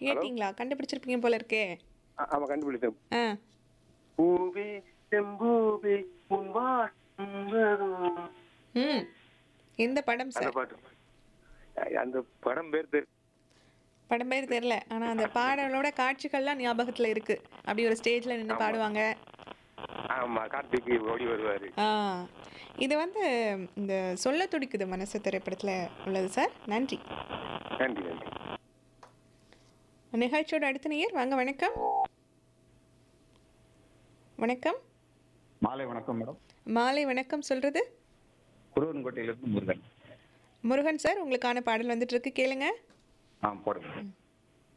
கேட்டிங்களா கண்டுபிடிச்சிருப்பீங்க போல இருக்கே ஆ- ஆமா கண்டுபிடிச்சேன் ஆ பூவே செம்பூவே உன் வாசம் வரும். ம் எந்த படம் அந்த சார் பாட்டு அ- அந்த படம் பேர் தெரி படம் பேர் தெரில ஆனால் அந்த பாடலோட காட்சிகள்லாம் ஞாபகத்தில் இருக்கு அப்படி ஒரு ஸ்டேஜில் நின்று பாடுவாங்க ஆமா கார்த்திக் ஓடி வருவாரு ஆ இது வந்து இந்த சொல்ல துடிக்குது மனசு திரைப்படத்தில் உள்ளது சார் நன்றி நன்றி நன்றி நிகழ்ச்சியோட அடுத்த நேயர் வாங்க வணக்கம் வணக்கம் மாலை வணக்கம் மேடம் மாலை வணக்கம் சொல்றது குருவன்கோட்டையிலிருந்து முருகன் முருகன் சார் உங்களுக்கான பாடல் வந்துட்டு இருக்கு கேளுங்க ஆ போடுங்க